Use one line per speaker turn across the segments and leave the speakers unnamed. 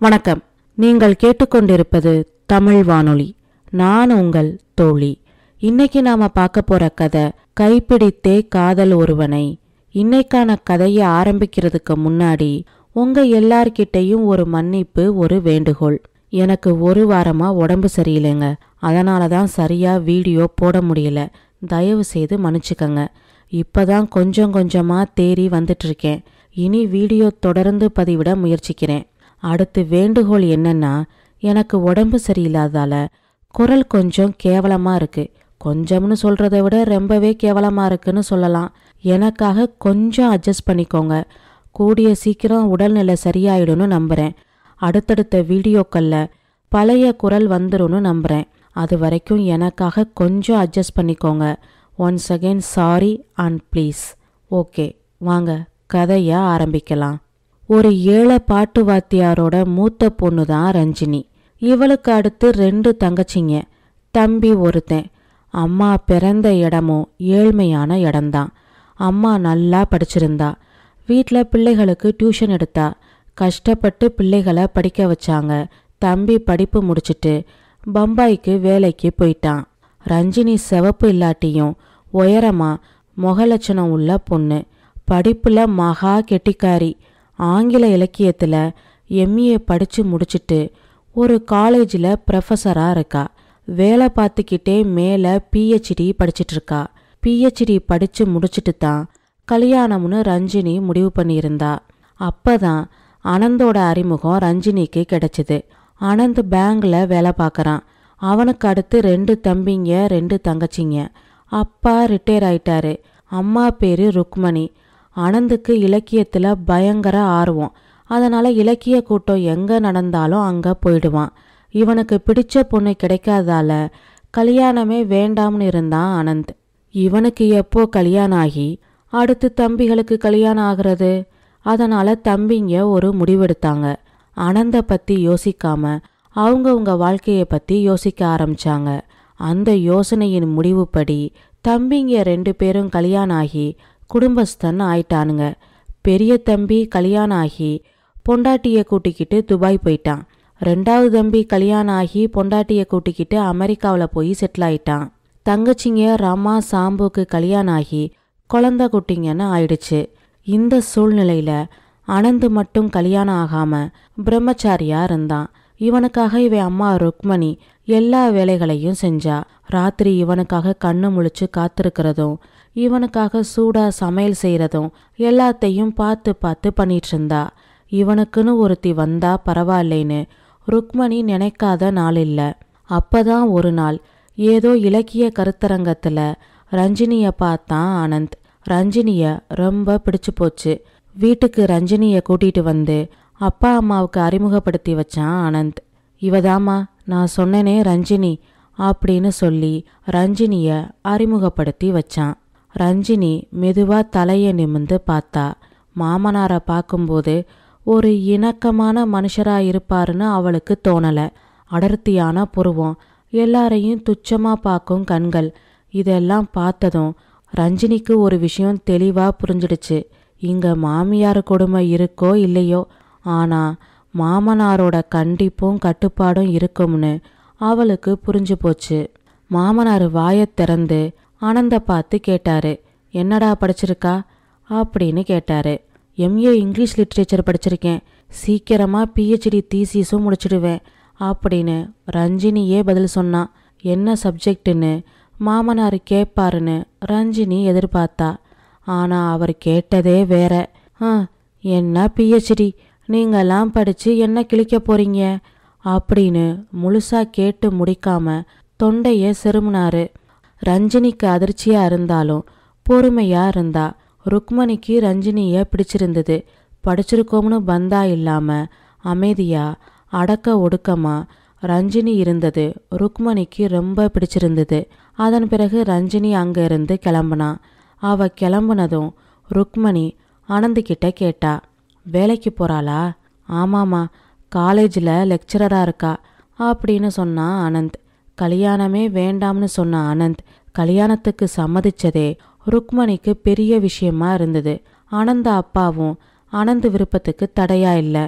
வணக்கம் நீங்கள் கேட்டுக்கொண்டிருப்பது தமிழ் வானொலி நான் உங்கள் தோழி இன்னைக்கு நாம பார்க்க போற கதை கைப்பிடித்தே காதல் ஒருவனை இன்னைக்கான கதையை ஆரம்பிக்கிறதுக்கு முன்னாடி உங்க எல்லார்கிட்டையும் ஒரு மன்னிப்பு ஒரு வேண்டுகோள் எனக்கு ஒரு வாரமா உடம்பு சரியில்லைங்க அதனால தான் சரியா வீடியோ போட முடியல தயவு செய்து மன்னிச்சுக்கங்க இப்பதான் கொஞ்சம் கொஞ்சமா தேறி வந்துட்டு இருக்கேன் இனி வீடியோ தொடர்ந்து பதிவிட முயற்சிக்கிறேன் அடுத்து வேண்டுகோள் என்னன்னா எனக்கு உடம்பு சரியில்லாதால குரல் கொஞ்சம் கேவலமா இருக்கு கொஞ்சம்னு சொல்றதை விட ரொம்பவே கேவலமா இருக்குன்னு சொல்லலாம் எனக்காக கொஞ்சம் அட்ஜஸ்ட் பண்ணிக்கோங்க கூடிய சீக்கிரம் உடல்நிலை சரியாயிடும்னு நம்புறேன் அடுத்தடுத்த வீடியோக்கள்ல பழைய குரல் வந்துரும்னு நம்புறேன் அது வரைக்கும் எனக்காக கொஞ்சம் அட்ஜஸ்ட் பண்ணிக்கோங்க once again sorry and please okay வாங்க கதையை ஆரம்பிக்கலாம் ஒரு ஏழை பாட்டு வாத்தியாரோட மூத்த பொண்ணு தான் ரஞ்சினி இவளுக்கு அடுத்து ரெண்டு தங்கச்சிங்க தம்பி ஒருத்தன் அம்மா பிறந்த இடமும் ஏழ்மையான இடம்தான் அம்மா நல்லா படிச்சிருந்தா வீட்டில் பிள்ளைகளுக்கு டியூஷன் எடுத்தா கஷ்டப்பட்டு பிள்ளைகளை படிக்க வச்சாங்க தம்பி படிப்பு முடிச்சிட்டு பம்பாய்க்கு வேலைக்கு போயிட்டான் ரஞ்சினி சிவப்பு இல்லாட்டியும் உயரமா முகலட்சணம் உள்ள பொண்ணு படிப்புல மகா கெட்டிக்காரி ஆங்கில இலக்கியத்துல எம்ஏ படிச்சு முடிச்சிட்டு ஒரு காலேஜில் ப்ரொஃபஸரா இருக்கா வேலை பார்த்துக்கிட்டே மேலே பிஹெச்டி படிச்சிட்டு இருக்கா பிஹெச்டி படிச்சு முடிச்சிட்டு தான் கல்யாணம்னு ரஞ்சினி முடிவு பண்ணியிருந்தா அப்பதான் அனந்தோட அறிமுகம் ரஞ்சினிக்கு கிடைச்சது அனந்த் பேங்க்ல வேலை பார்க்கறான் அவனுக்கு அடுத்து ரெண்டு தம்பிங்க ரெண்டு தங்கச்சிங்க அப்பா ரிட்டையர் ஆயிட்டாரு அம்மா பேரு ருக்மணி அனந்துக்கு இலக்கியத்துல பயங்கர ஆர்வம் அதனால இலக்கிய கூட்டம் எங்க நடந்தாலும் அங்க போயிடுவான் இவனுக்கு பிடிச்ச பொண்ணு கிடைக்காதால கல்யாணமே வேண்டாம்னு இருந்தான் அனந்த் இவனுக்கு எப்போ கல்யாணம் ஆகி அடுத்து தம்பிகளுக்கு கல்யாணம் ஆகுறது அதனால தம்பிங்க ஒரு முடிவெடுத்தாங்க அனந்த பத்தி யோசிக்காம அவங்கவுங்க வாழ்க்கையை பத்தி யோசிக்க ஆரம்பிச்சாங்க அந்த யோசனையின் முடிவுப்படி தம்பிங்க ரெண்டு பேரும் கல்யாணம் ஆகி குடும்பஸ்தன் ஆயிட்டானுங்க பெரிய தம்பி கல்யாணம் ஆகி பொண்டாட்டிய கூட்டிக்கிட்டு துபாய் போயிட்டான் ரெண்டாவது தம்பி கல்யாணம் ஆகி பொண்டாட்டிய கூட்டிக்கிட்டு அமெரிக்காவில் போய் செட்டில் ஆயிட்டான் தங்கச்சிங்க ரமா சாம்புக்கு கல்யாணம் ஆகி குழந்தை குட்டிங்கன்னு ஆயிடுச்சு இந்த சூழ்நிலையில அனந்து மட்டும் கல்யாணம் ஆகாம பிரம்மச்சாரியா இருந்தான் இவனுக்காக இவன் அம்மா ருக்மணி எல்லா வேலைகளையும் செஞ்சா ராத்திரி இவனுக்காக கண்ணு முழிச்சு காத்திருக்கிறதும் இவனுக்காக சூடா சமையல் செய்யறதும் எல்லாத்தையும் பார்த்து பார்த்து பண்ணிட்டு இருந்தா இவனுக்குன்னு ஒருத்தி வந்தா பரவாயில்லைன்னு ருக்மணி நினைக்காத நாள் இல்ல அப்பதான் ஒரு நாள் ஏதோ இலக்கிய கருத்தரங்கத்துல ரஞ்சினிய பார்த்தான் ஆனந்த் ரஞ்சினிய ரொம்ப பிடிச்சு போச்சு வீட்டுக்கு ரஞ்சினிய கூட்டிட்டு வந்து அப்பா அம்மாவுக்கு அறிமுகப்படுத்தி வச்சான் ஆனந்த் இவதாம்மா நான் சொன்னேனே ரஞ்சினி அப்படின்னு சொல்லி ரஞ்சினிய அறிமுகப்படுத்தி வச்சான் ரஞ்சினி மெதுவா தலைய நிமிந்து பார்த்தா மாமனாரை பார்க்கும்போது ஒரு இணக்கமான மனுஷரா இருப்பாருன்னு அவளுக்கு தோணல அடர்த்தியான புருவம் எல்லாரையும் துச்சமா பார்க்கும் கண்கள் இதெல்லாம் பார்த்ததும் ரஞ்சினிக்கு ஒரு விஷயம் தெளிவா புரிஞ்சிடுச்சு இங்க மாமியார் கொடுமை இருக்கோ இல்லையோ ஆனா மாமனாரோட கண்டிப்பும் கட்டுப்பாடும் இருக்கும்னு அவளுக்கு புரிஞ்சு போச்சு மாமனார் வாயத் திறந்து ஆனந்த பார்த்து கேட்டாரு என்னடா படிச்சிருக்கா அப்படின்னு கேட்டாரு எம்ஏ இங்கிலீஷ் லிட்ரேச்சர் படிச்சிருக்கேன் சீக்கிரமா பிஹெச்டி தீசிஸும் முடிச்சிடுவேன் அப்படின்னு ரஞ்சினியே பதில் சொன்னான் என்ன சப்ஜெக்ட்டுன்னு மாமனார் கேட்பாருன்னு ரஞ்சினி எதிர்பார்த்தா ஆனா அவர் கேட்டதே வேற ஆ என்ன பிஹெச்டி நீங்கெல்லாம் படிச்சு என்ன கிழிக்க போறீங்க அப்படின்னு முழுசா கேட்டு முடிக்காம தொண்டைய செருமுனாரு ரஞ்சினிக்கு அதிர்ச்சியா இருந்தாலும் பொறுமையா இருந்தா ருக்மணிக்கு ரஞ்சினிய பிடிச்சிருந்தது படிச்சிருக்கோம்னு பந்தா இல்லாம அமைதியா அடக்க ஒடுக்கமா ரஞ்சினி இருந்தது ருக்மணிக்கு ரொம்ப பிடிச்சிருந்தது அதன் பிறகு ரஞ்சினி அங்க இருந்து கிளம்புனா அவ கிளம்புனதும் ருக்மணி ஆனந்திக்கிட்ட கேட்டா வேலைக்கு போறாளா ஆமாமா காலேஜில் லெக்சரரா இருக்கா அப்படின்னு சொன்னான் ஆனந்த் கல்யாணமே வேண்டாம்னு சொன்ன ஆனந்த் கல்யாணத்துக்கு சம்மதிச்சதே ருக்மணிக்கு பெரிய விஷயமா இருந்தது ஆனந்த அப்பாவும் ஆனந்த் விருப்பத்துக்கு தடையா இல்லை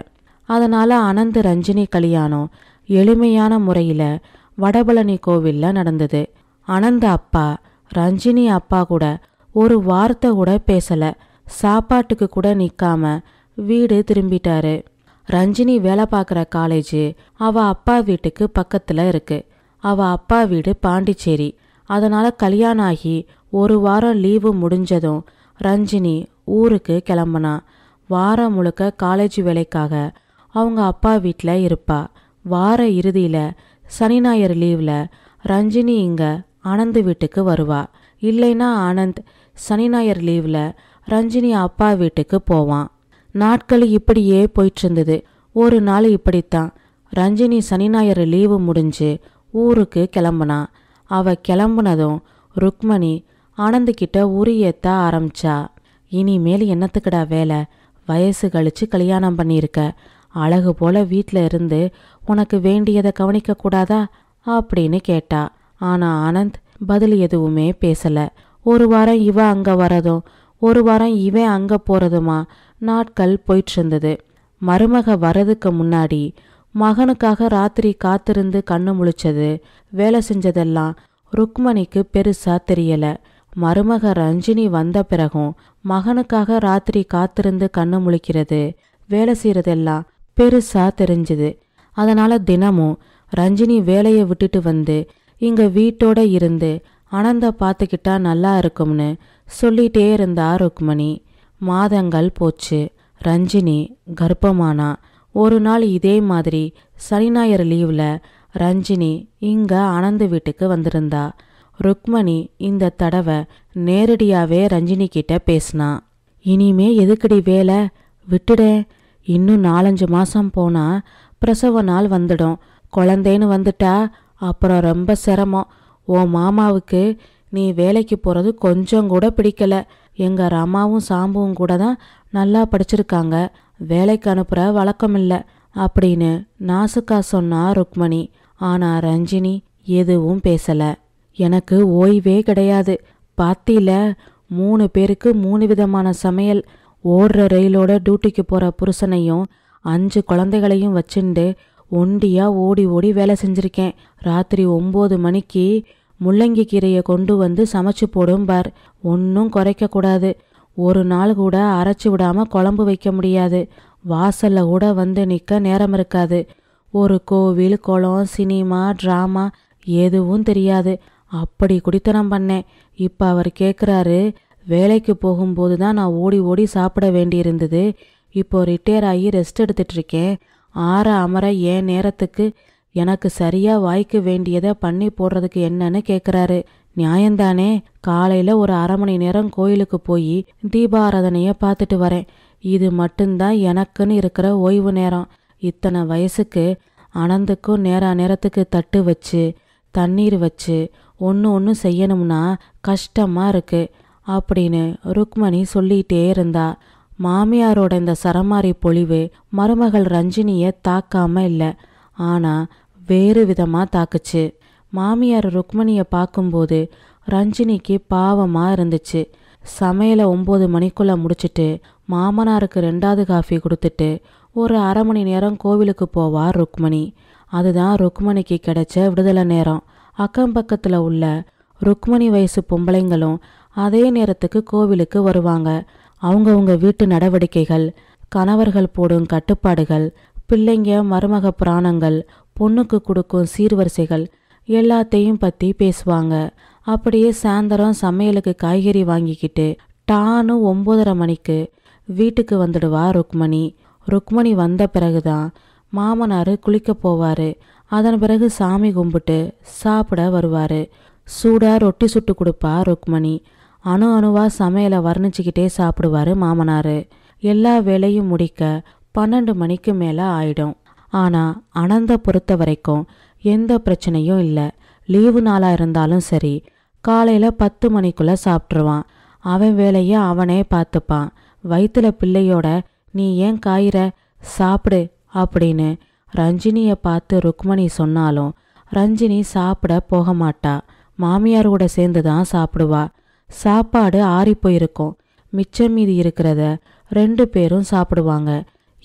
அதனால அனந்த் ரஞ்சினி கல்யாணம் எளிமையான முறையில வடபழனி கோவில்ல நடந்தது அனந்த அப்பா ரஞ்சினி அப்பா கூட ஒரு வார்த்தை கூட பேசல சாப்பாட்டுக்கு கூட நிக்காம வீடு திரும்பிட்டாரு ரஞ்சினி வேலை பார்க்குற காலேஜ் அவ அப்பா வீட்டுக்கு பக்கத்துல இருக்கு அவ அப்பா வீடு பாண்டிச்சேரி அதனால கல்யாணம் ஆகி ஒரு வாரம் லீவு முடிஞ்சதும் ரஞ்சினி ஊருக்கு கிளம்புனா வாரம் முழுக்க காலேஜ் வேலைக்காக அவங்க அப்பா வீட்டில் இருப்பா வார இறுதியில் சனி ஞாயிறு லீவில் ரஞ்சினி இங்கே ஆனந்த் வீட்டுக்கு வருவா இல்லைன்னா ஆனந்த் சனி ஞாயிறு லீவில் ரஞ்சினி அப்பா வீட்டுக்கு போவான் நாட்கள் இப்படியே போயிட்டு இருந்தது ஒரு நாள் இப்படித்தான் ரஞ்சினி சனி ஞாயிறு லீவு முடிஞ்சு ஊருக்கு கிளம்புனா அவ கிளம்புனதும் ருக்மணி ஆனந்த் கிட்ட உரி ஏத்த ஆரம்பிச்சா இனிமேல் என்னத்துக்குடா வேலை வயசு கழிச்சு கல்யாணம் பண்ணியிருக்க அழகு போல வீட்டில் இருந்து உனக்கு வேண்டியதை கவனிக்க கூடாதா அப்படின்னு கேட்டா ஆனா ஆனந்த் பதில் எதுவுமே பேசல ஒரு வாரம் இவ அங்க வரதும் ஒரு வாரம் இவன் அங்க போறதுமா நாட்கள் போயிட்டு இருந்தது மருமக வரதுக்கு முன்னாடி மகனுக்காக ராத்திரி காத்திருந்து கண்ணு முழிச்சது வேலை செஞ்சதெல்லாம் ருக்மணிக்கு பெருசா தெரியல மருமக ரஞ்சினி வந்த பிறகும் மகனுக்காக ராத்திரி காத்திருந்து கண்ணு முழிக்கிறது வேலை செய்யறதெல்லாம் பெருசா தெரிஞ்சுது அதனால தினமும் ரஞ்சினி வேலையை விட்டுட்டு வந்து இங்க வீட்டோட இருந்து அனந்த பார்த்துக்கிட்டா நல்லா இருக்கும்னு சொல்லிட்டே இருந்தா ருக்மணி மாதங்கள் போச்சு ரஞ்சினி கர்ப்பமானா ஒரு நாள் இதே மாதிரி சனி ஞாயிறு லீவில் ரஞ்சினி இங்க ஆனந்த் வீட்டுக்கு வந்திருந்தா ருக்மணி இந்த தடவை நேரடியாவே ரஞ்சினி கிட்ட பேசினா இனிமே எதுக்குடி வேலை விட்டுடேன் இன்னும் நாலஞ்சு மாசம் போனா பிரசவ நாள் வந்துடும் குழந்தைன்னு வந்துட்டா அப்புறம் ரொம்ப சிரமம் உன் மாமாவுக்கு நீ வேலைக்கு போறது கொஞ்சம் கூட பிடிக்கல எங்க ரமாவும் சாம்புவும் கூட தான் நல்லா படிச்சிருக்காங்க வேலைக்கு அனுப்புற வழக்கம் இல்ல அப்படின்னு நாசுக்கா சொன்னா ருக்மணி ஆனா ரஞ்சினி எதுவும் பேசல எனக்கு ஓய்வே கிடையாது பாத்தியில மூணு பேருக்கு மூணு விதமான சமையல் ஓடுற ரயிலோட டியூட்டிக்கு போற புருஷனையும் அஞ்சு குழந்தைகளையும் வச்சுண்டு ஒண்டியா ஓடி ஓடி வேலை செஞ்சிருக்கேன் ராத்திரி ஒம்பது மணிக்கு முள்ளங்கி கீரையை கொண்டு வந்து சமைச்சு போடும் பார் ஒன்றும் குறைக்க கூடாது ஒரு நாள் கூட அரைச்சி விடாம குழம்பு வைக்க முடியாது வாசல்ல கூட வந்து நிற்க நேரம் இருக்காது ஒரு கோவில் குளம் சினிமா ட்ராமா எதுவும் தெரியாது அப்படி குடித்தனம் பண்ணேன் இப்போ அவர் கேட்குறாரு வேலைக்கு போகும்போது தான் நான் ஓடி ஓடி சாப்பிட வேண்டியிருந்தது இப்போ ரிட்டையர் ஆகி ரெஸ்ட் எடுத்துட்டு இருக்கேன் ஆற அமர ஏன் நேரத்துக்கு எனக்கு சரியா வாய்க்க வேண்டியதை பண்ணி போடுறதுக்கு என்னன்னு கேட்குறாரு நியாயந்தானே காலையில ஒரு அரை மணி நேரம் கோயிலுக்கு போய் தீபாராதனைய பார்த்துட்டு வரேன் இது மட்டும்தான் எனக்குன்னு இருக்கிற ஓய்வு நேரம் இத்தனை வயசுக்கு அனந்துக்கும் நேரா நேரத்துக்கு தட்டு வச்சு தண்ணீர் வச்சு ஒன்று ஒன்று செய்யணும்னா கஷ்டமா இருக்கு அப்படின்னு ருக்மணி சொல்லிட்டே இருந்தா மாமியாரோட இந்த சரமாரி பொழிவு மருமகள் ரஞ்சினிய தாக்காம இல்லை ஆனா வேறு விதமா தாக்குச்சு மாமியார் ருக்மணிய பார்க்கும்போது ரஞ்சினிக்கு பாவமா இருந்துச்சு சமையலை ஒம்பது மணிக்குள்ள முடிச்சிட்டு மாமனாருக்கு ரெண்டாவது காஃபி கொடுத்துட்டு ஒரு அரை மணி நேரம் கோவிலுக்கு போவா ருக்மணி அதுதான் ருக்மணிக்கு கிடைச்ச விடுதலை நேரம் அக்கம் பக்கத்துல உள்ள ருக்மணி வயசு பொம்பளைங்களும் அதே நேரத்துக்கு கோவிலுக்கு வருவாங்க அவங்கவுங்க வீட்டு நடவடிக்கைகள் கணவர்கள் போடும் கட்டுப்பாடுகள் பிள்ளைங்க மருமக புராணங்கள் பொண்ணுக்கு கொடுக்கும் சீர்வரிசைகள் எல்லாத்தையும் பத்தி பேசுவாங்க அப்படியே சாயந்தரம் சமையலுக்கு காய்கறி வாங்கிக்கிட்டு டானு ஒன்பதரை மணிக்கு வீட்டுக்கு வந்துடுவா ருக்மணி ருக்மணி வந்த பிறகுதான் மாமனார் குளிக்க போவாரு அதன் பிறகு சாமி கும்பிட்டு சாப்பிட வருவாரு சூடா ரொட்டி சுட்டு கொடுப்பா ருக்மணி அணு அணுவா சமையலை வர்ணிச்சுக்கிட்டே சாப்பிடுவாரு மாமனாரு எல்லா வேலையும் முடிக்க பன்னெண்டு மணிக்கு மேல ஆயிடும் ஆனா அனந்த பொறுத்த வரைக்கும் எந்த பிரச்சனையும் இல்லை லீவு நாளா இருந்தாலும் சரி காலையில பத்து மணிக்குள்ள சாப்பிட்ருவான் அவன் வேலைய அவனே பார்த்துப்பான் வயித்துல பிள்ளையோட நீ ஏன் காயிற சாப்பிடு அப்படின்னு ரஞ்சினிய பார்த்து ருக்மணி சொன்னாலும் ரஞ்சினி சாப்பிட போக மாட்டா மாமியார் கூட சேர்ந்து தான் சாப்பிடுவா சாப்பாடு ஆறி போயிருக்கும் மிச்சம் மீதி இருக்கிறத ரெண்டு பேரும் சாப்பிடுவாங்க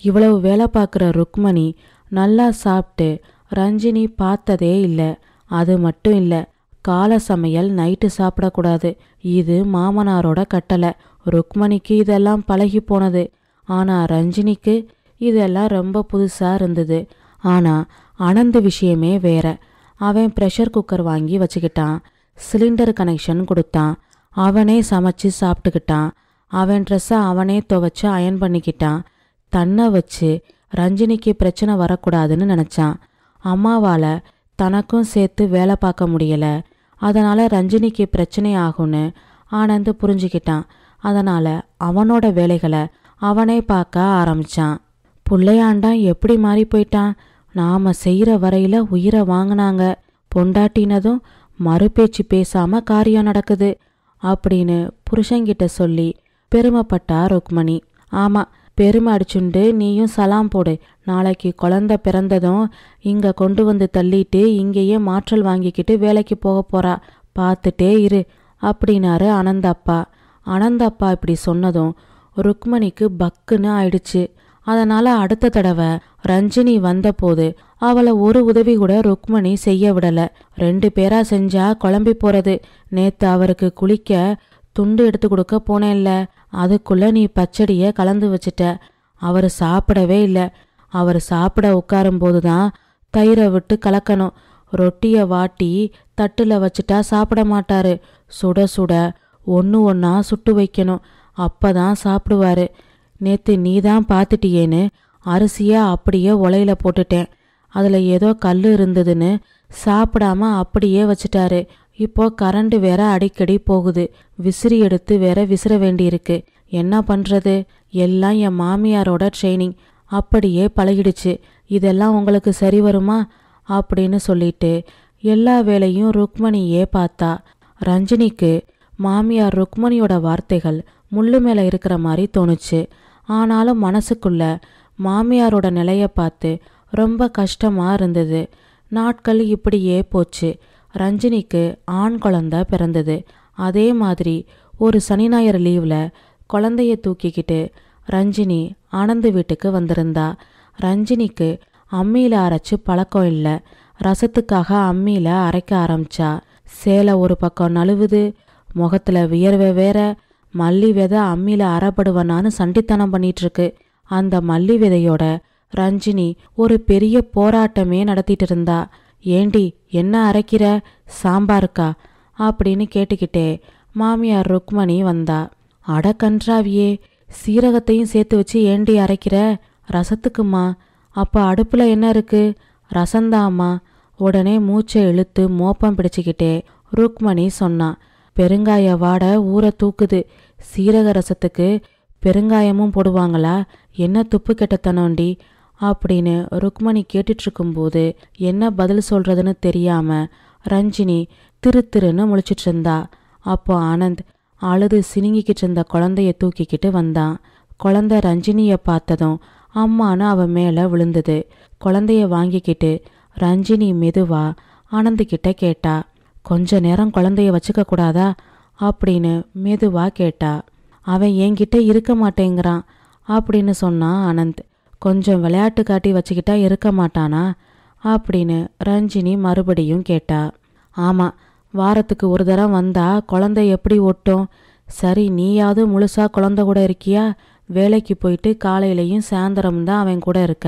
இவ்வளவு வேலை பார்க்குற ருக்மணி நல்லா சாப்பிட்டு ரஞ்சினி பார்த்ததே இல்லை அது மட்டும் இல்லை காலை சமையல் நைட்டு சாப்பிடக்கூடாது இது மாமனாரோட கட்டளை ருக்மணிக்கு இதெல்லாம் பழகி போனது ஆனா ரஞ்சினிக்கு இதெல்லாம் ரொம்ப புதுசா இருந்தது ஆனா அனந்த் விஷயமே வேற அவன் ப்ரெஷர் குக்கர் வாங்கி வச்சுக்கிட்டான் சிலிண்டர் கனெக்ஷன் கொடுத்தான் அவனே சமைச்சு சாப்பிட்டுக்கிட்டான் அவன் ட்ரெஸ்ஸை அவனே துவைச்சு அயன் பண்ணிக்கிட்டான் தன்னை வச்சு ரஞ்சினிக்கு பிரச்சனை வரக்கூடாதுன்னு நினச்சான் அம்மாவால் தனக்கும் சேர்த்து வேலை பார்க்க முடியல அதனால ரஞ்சினிக்கு பிரச்சனை ஆகும்னு ஆனந்த் புரிஞ்சுக்கிட்டான் அதனால அவனோட வேலைகளை அவனே பார்க்க ஆரம்பிச்சான் புள்ளையாண்டான் எப்படி மாறி போயிட்டான் நாம செய்யற வரையில உயிரை வாங்கினாங்க பொண்டாட்டினதும் மறுபேச்சு பேசாம காரியம் நடக்குது அப்படின்னு புருஷங்கிட்ட சொல்லி பெருமைப்பட்டா ருக்மணி ஆமா பெருமை அடிச்சுண்டு நீயும் சலாம் போடு நாளைக்கு குழந்தை பிறந்ததும் இங்க கொண்டு வந்து தள்ளிட்டு இங்கேயே மாற்றல் வாங்கிக்கிட்டு வேலைக்கு போக போறா பார்த்துட்டே இரு அப்படின்னாரு அனந்தப்பா அனந்தப்பா இப்படி சொன்னதும் ருக்மணிக்கு பக்குன்னு ஆயிடுச்சு அதனால அடுத்த தடவை ரஞ்சினி வந்தபோது அவளை ஒரு உதவி கூட ருக்மணி செய்ய விடல ரெண்டு பேரா செஞ்சா குழம்பி போறது நேத்து அவருக்கு குளிக்க துண்டு எடுத்து கொடுக்க போனேன்ல அதுக்குள்ள நீ பச்சடிய கலந்து வச்சிட்ட அவர் சாப்பிடவே இல்லை அவர் சாப்பிட உட்காரும்போது தான் தயிரை விட்டு கலக்கணும் ரொட்டியை வாட்டி தட்டுல வச்சுட்டா சாப்பிட மாட்டாரு சுட சுட ஒன்று ஒன்றா சுட்டு வைக்கணும் அப்பதான் சாப்பிடுவாரு நேத்து நீ தான் பார்த்துட்டியேன்னு அரிசியை அப்படியே உலையில போட்டுட்டேன் அதில் ஏதோ கல் இருந்ததுன்னு சாப்பிடாம அப்படியே வச்சிட்டாரு இப்போ கரண்ட் வேற அடிக்கடி போகுது விசிறி எடுத்து வேற விசிற வேண்டியிருக்கு என்ன பண்றது எல்லாம் என் மாமியாரோட ட்ரைனிங் அப்படியே பழகிடுச்சு இதெல்லாம் உங்களுக்கு சரி வருமா அப்படின்னு சொல்லிட்டு எல்லா வேலையும் ருக்மணியே பார்த்தா ரஞ்சினிக்கு மாமியார் ருக்மணியோட வார்த்தைகள் முள்ளு மேல இருக்கிற மாதிரி தோணுச்சு ஆனாலும் மனசுக்குள்ள மாமியாரோட நிலைய பார்த்து ரொம்ப கஷ்டமா இருந்தது நாட்கள் இப்படியே போச்சு ரஞ்சினிக்கு ஆண் குழந்தை பிறந்தது அதே மாதிரி ஒரு சனி ஞாயிறு லீவ்ல குழந்தைய தூக்கிக்கிட்டு ரஞ்சினி ஆனந்த் வீட்டுக்கு வந்திருந்தா ரஞ்சினிக்கு அம்மியில அரைச்சு பழக்கம் இல்லை ரசத்துக்காக அம்மியில அரைக்க ஆரம்பிச்சா சேலை ஒரு பக்கம் நழுவுது முகத்துல வியர்வை வேற மல்லி விதை அம்மியில அறப்படுவனான்னு சண்டித்தனம் பண்ணிட்டு இருக்கு அந்த மல்லி விதையோட ரஞ்சினி ஒரு பெரிய போராட்டமே நடத்திட்டு இருந்தா ஏண்டி என்ன அரைக்கிற சாம்பாருக்கா அப்படின்னு கேட்டுக்கிட்டே மாமியார் ருக்மணி வந்தா அட கன்றாவியே சீரகத்தையும் சேர்த்து வச்சு ஏண்டி அரைக்கிற ரசத்துக்குமா அப்ப அடுப்புல என்ன இருக்கு ரசந்தாம்மா உடனே மூச்சை இழுத்து மோப்பம் பிடிச்சுக்கிட்டே ருக்மணி சொன்னான் பெருங்காய வாடை ஊற தூக்குது சீரக ரசத்துக்கு பெருங்காயமும் போடுவாங்களா என்ன துப்பு கெட்டத்தனோண்டி அப்படின்னு ருக்மணி கேட்டுட்டு இருக்கும்போது என்ன பதில் சொல்றதுன்னு தெரியாம ரஞ்சினி திரு திருன்னு முழிச்சிட்டு இருந்தா அப்போ ஆனந்த் அழுது சினுங்கிக்கிட்டு இருந்த குழந்தைய தூக்கிக்கிட்டு வந்தான் குழந்தை ரஞ்சினிய பார்த்ததும் அம்மான்னு அவ மேல விழுந்தது குழந்தைய வாங்கிக்கிட்டு ரஞ்சினி மெதுவா ஆனந்த் கிட்ட கேட்டா கொஞ்ச நேரம் குழந்தைய வச்சுக்க கூடாதா அப்படின்னு மெதுவா கேட்டா அவன் என்கிட்ட இருக்க மாட்டேங்கிறான் அப்படின்னு சொன்னான் ஆனந்த் கொஞ்சம் விளையாட்டு காட்டி வச்சுக்கிட்டா இருக்க மாட்டானா அப்படின்னு ரஞ்சினி மறுபடியும் கேட்டா ஆமா வாரத்துக்கு ஒரு தரம் வந்தா குழந்தை எப்படி ஒட்டும் சரி நீயாவது முழுசா குழந்தை கூட இருக்கியா வேலைக்கு போயிட்டு காலையிலையும் சாயந்தரம் தான் அவன் கூட இருக்க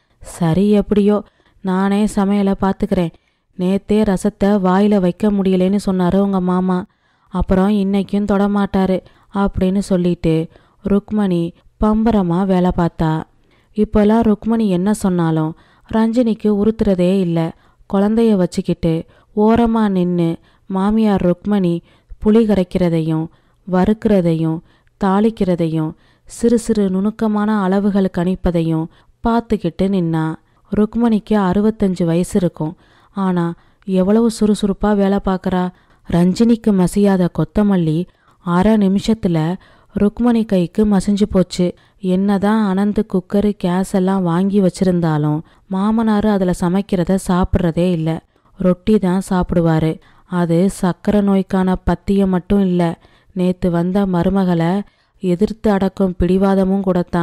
சரி எப்படியோ நானே சமையலை பார்த்துக்கிறேன் நேத்தே ரசத்தை வாயில வைக்க முடியலேன்னு சொன்னாரு உங்க மாமா அப்புறம் இன்னைக்கும் தொடமாட்டாரு அப்படின்னு சொல்லிட்டு ருக்மணி பம்பரமா வேலை பார்த்தா இப்போல்லாம் ருக்மணி என்ன சொன்னாலும் ரஞ்சினிக்கு உறுத்துறதே இல்லை குழந்தைய வச்சுக்கிட்டு ஓரமா நின்று மாமியார் ருக்மணி புளி கரைக்கிறதையும் வறுக்கிறதையும் தாளிக்கிறதையும் சிறு சிறு நுணுக்கமான அளவுகள் கணிப்பதையும் பார்த்துக்கிட்டு நின்னா ருக்மணிக்கு அறுபத்தஞ்சு வயசு இருக்கும் ஆனா எவ்வளவு சுறுசுறுப்பா வேலை பார்க்கறா ரஞ்சினிக்கு மசியாத கொத்தமல்லி அரை நிமிஷத்துல ருக்மணி கைக்கு மசிஞ்சு போச்சு என்னதான் அனந்து குக்கரு கேஸ் எல்லாம் வாங்கி வச்சிருந்தாலும் மாமனாரு அதுல சமைக்கிறத சாப்பிட்றதே இல்லை ரொட்டி தான் சாப்பிடுவாரு அது சக்கரை நோய்க்கான பத்தியம் மட்டும் இல்லை நேத்து வந்த மருமகளை எதிர்த்து அடக்கும் பிடிவாதமும் கூடத்தான்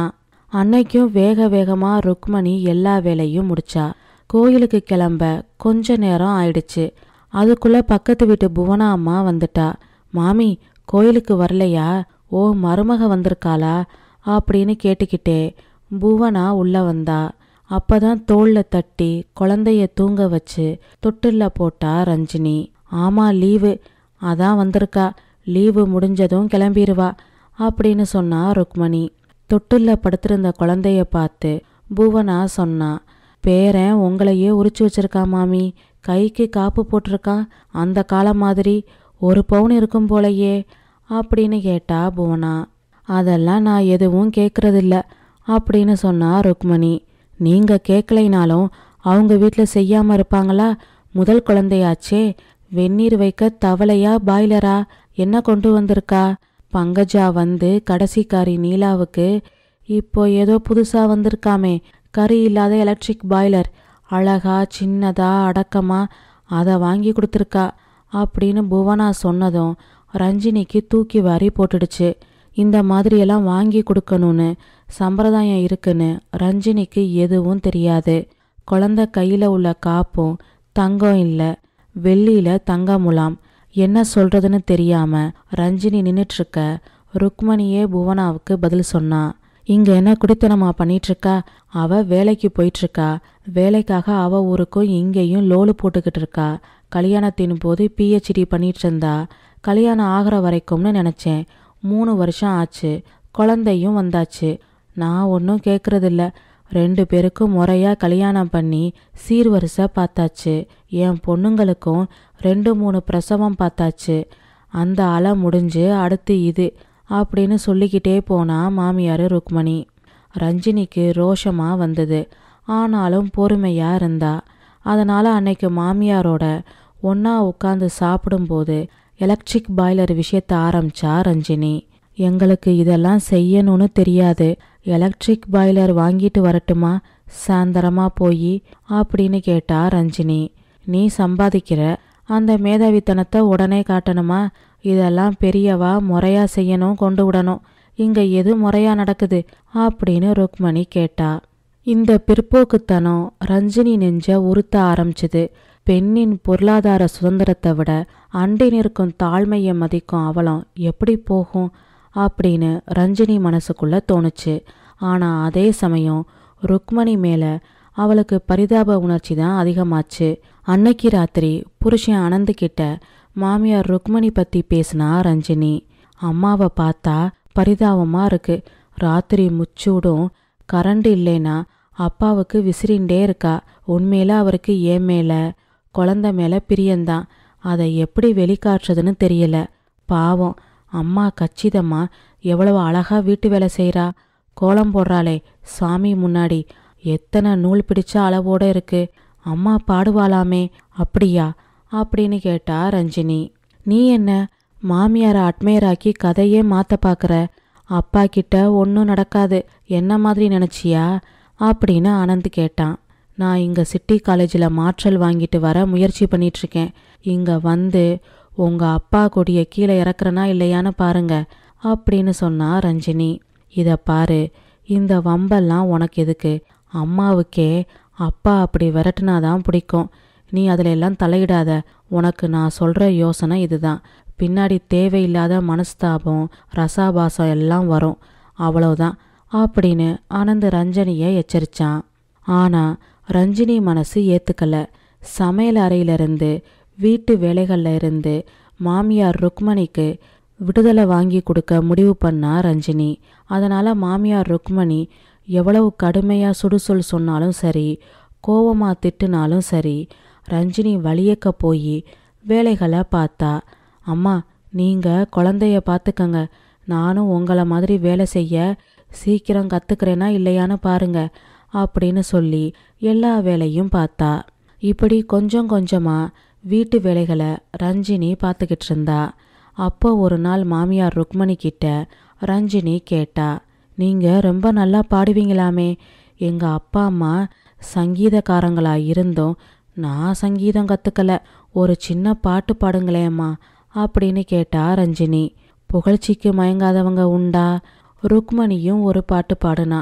அன்னைக்கும் வேக வேகமா ருக்மணி எல்லா வேலையும் முடிச்சா கோயிலுக்கு கிளம்ப கொஞ்ச நேரம் ஆயிடுச்சு அதுக்குள்ள பக்கத்து வீட்டு புவனா அம்மா வந்துட்டா மாமி கோயிலுக்கு வரலையா ஓ மருமக வந்திருக்காளா அப்படின்னு கேட்டுக்கிட்டே புவனா உள்ள வந்தா அப்பதான் தோல்ல தட்டி குழந்தைய தூங்க வச்சு தொட்டில்ல போட்டா ரஞ்சினி ஆமா லீவு அதான் வந்திருக்கா லீவு முடிஞ்சதும் கிளம்பிடுவா அப்படின்னு சொன்னா ருக்மணி தொட்டில்ல படுத்திருந்த குழந்தைய பார்த்து புவனா சொன்னா பேரன் உங்களையே உரிச்சு வச்சிருக்கா மாமி கைக்கு காப்பு போட்டிருக்கான் அந்த காலம் மாதிரி ஒரு பவுன் இருக்கும் போலயே அப்படின்னு கேட்டா புவனா அதெல்லாம் நான் எதுவும் கேட்கறதில்ல அப்படின்னு சொன்னா ருக்மணி நீங்க கேட்கலைனாலும் அவங்க வீட்டில் செய்யாம இருப்பாங்களா முதல் குழந்தையாச்சே வெந்நீர் வைக்க தவளையா பாய்லரா என்ன கொண்டு வந்திருக்கா பங்கஜா வந்து கடைசிக்காரி நீலாவுக்கு இப்போ ஏதோ புதுசா வந்திருக்காமே கறி இல்லாத எலக்ட்ரிக் பாய்லர் அழகா சின்னதா அடக்கமா அதை வாங்கி கொடுத்துருக்கா அப்படின்னு புவனா சொன்னதும் ரஞ்சினிக்கு தூக்கி வாரி போட்டுடுச்சு இந்த மாதிரியெல்லாம் வாங்கி கொடுக்கணும்னு சம்பிரதாயம் இருக்குன்னு ரஞ்சினிக்கு எதுவும் தெரியாது குழந்தை கையில உள்ள காப்பும் தங்கம் இல்லை வெள்ளியில தங்க முலாம் என்ன சொல்றதுன்னு தெரியாம ரஞ்சினி நின்னுட்டு இருக்க ருக்மணியே புவனாவுக்கு பதில் சொன்னா இங்க என்ன குடித்தனமா பண்ணிட்டு இருக்கா அவ வேலைக்கு போயிட்டு இருக்கா வேலைக்காக அவ ஊருக்கும் இங்கேயும் லோலு போட்டுக்கிட்டு இருக்கா கல்யாணத்தின் போது பிஹெச்டி பண்ணிட்டு இருந்தா கல்யாணம் ஆகிற வரைக்கும்னு நினைச்சேன் மூணு வருஷம் ஆச்சு குழந்தையும் வந்தாச்சு நான் ஒன்றும் கேட்கறதில்ல ரெண்டு பேருக்கும் முறையா கல்யாணம் பண்ணி சீர்வரிசை பார்த்தாச்சு என் பொண்ணுங்களுக்கும் ரெண்டு மூணு பிரசவம் பார்த்தாச்சு அந்த அலை முடிஞ்சு அடுத்து இது அப்படின்னு சொல்லிக்கிட்டே போனா மாமியார் ருக்மணி ரஞ்சினிக்கு ரோஷமா வந்தது ஆனாலும் பொறுமையா இருந்தா அதனால அன்னைக்கு மாமியாரோட ஒன்னா உட்காந்து சாப்பிடும்போது எலக்ட்ரிக் பாய்லர் விஷயத்த ஆரம்பிச்சா ரஞ்சினி எங்களுக்கு இதெல்லாம் செய்யணும்னு தெரியாது எலக்ட்ரிக் பாய்லர் வாங்கிட்டு வரட்டுமா சாயந்தரமா போய் அப்படின்னு கேட்டா ரஞ்சினி நீ சம்பாதிக்கிற அந்த மேதாவித்தனத்தை உடனே காட்டணுமா இதெல்லாம் பெரியவா முறையா செய்யணும் கொண்டு விடணும் இங்க எது முறையா நடக்குது அப்படின்னு ருக்மணி கேட்டா இந்த பிற்போக்குத்தனம் ரஞ்சினி நெஞ்ச உறுத்த ஆரம்பிச்சுது பெண்ணின் பொருளாதார சுதந்திரத்தை விட அண்டை நிற்கும் தாழ்மையை மதிக்கும் அவலம் எப்படி போகும் அப்படின்னு ரஞ்சினி மனசுக்குள்ள தோணுச்சு ஆனா அதே சமயம் ருக்மணி மேல அவளுக்கு பரிதாப உணர்ச்சி தான் அதிகமாச்சு அன்னைக்கு ராத்திரி புருஷன் அனந்து கிட்ட மாமியார் ருக்மணி பத்தி பேசினா ரஞ்சினி அம்மாவை பார்த்தா பரிதாபமா இருக்கு ராத்திரி முச்சூடும் கரண்ட் இல்லைன்னா அப்பாவுக்கு விசிறிண்டே இருக்கா உண்மையில அவருக்கு ஏன் மேல குழந்தை மேல பிரியந்தான் அதை எப்படி வெளிக்காட்டுறதுன்னு தெரியல பாவம் அம்மா கச்சிதமா எவ்வளவு அழகா வீட்டு வேலை செய்றா கோலம் போடுறாளே சாமி முன்னாடி எத்தனை நூல் பிடிச்ச அளவோட இருக்கு அம்மா பாடுவாளாமே அப்படியா அப்படின்னு கேட்டா ரஞ்சினி நீ என்ன மாமியாரை அட்மையராக்கி கதையே மாத்த பாக்குற அப்பா கிட்ட ஒன்றும் நடக்காது என்ன மாதிரி நினைச்சியா அப்படின்னு ஆனந்த் கேட்டான் நான் இங்க சிட்டி காலேஜில் மாற்றல் வாங்கிட்டு வர முயற்சி பண்ணிட்டு இருக்கேன் இங்க வந்து உங்க அப்பா கொடிய கீழே இறக்குறனா இல்லையான்னு பாருங்க அப்படின்னு சொன்னா ரஞ்சினி இத பாரு இந்த வம்பெல்லாம் உனக்கு எதுக்கு அம்மாவுக்கே அப்பா அப்படி விரட்டுனாதான் பிடிக்கும் நீ அதுல எல்லாம் தலையிடாத உனக்கு நான் சொல்ற யோசனை இதுதான் பின்னாடி தேவையில்லாத மனஸ்தாபம் ரசாபாசம் எல்லாம் வரும் அவ்வளவுதான் அப்படின்னு ஆனந்த் ரஞ்சனியை எச்சரிச்சான் ஆனா ரஞ்சினி மனசு ஏத்துக்கல சமையல் அறையிலிருந்து வீட்டு வேலைகள்ல இருந்து மாமியார் ருக்மணிக்கு விடுதலை வாங்கி கொடுக்க முடிவு பண்ணா ரஞ்சினி அதனால மாமியார் ருக்மணி எவ்வளவு கடுமையா சுடுசொல் சொன்னாலும் சரி கோவமா திட்டுனாலும் சரி ரஞ்சினி வழியக்க போய் வேலைகளை பார்த்தா அம்மா நீங்க குழந்தைய பார்த்துக்கங்க நானும் உங்களை மாதிரி வேலை செய்ய சீக்கிரம் கத்துக்கிறேனா இல்லையான்னு பாருங்க அப்படின்னு சொல்லி எல்லா வேலையும் பார்த்தா இப்படி கொஞ்சம் கொஞ்சமா வீட்டு வேலைகளை ரஞ்சினி பார்த்துக்கிட்டு இருந்தா அப்போ ஒரு நாள் மாமியார் ருக்மணி கிட்ட ரஞ்சினி கேட்டா நீங்க ரொம்ப நல்லா பாடுவீங்களாமே எங்க அப்பா அம்மா சங்கீதக்காரங்களா இருந்தும் நான் சங்கீதம் கத்துக்கல ஒரு சின்ன பாட்டு பாடுங்களேம்மா அப்படின்னு கேட்டா ரஞ்சினி புகழ்ச்சிக்கு மயங்காதவங்க உண்டா ருக்மணியும் ஒரு பாட்டு பாடுனா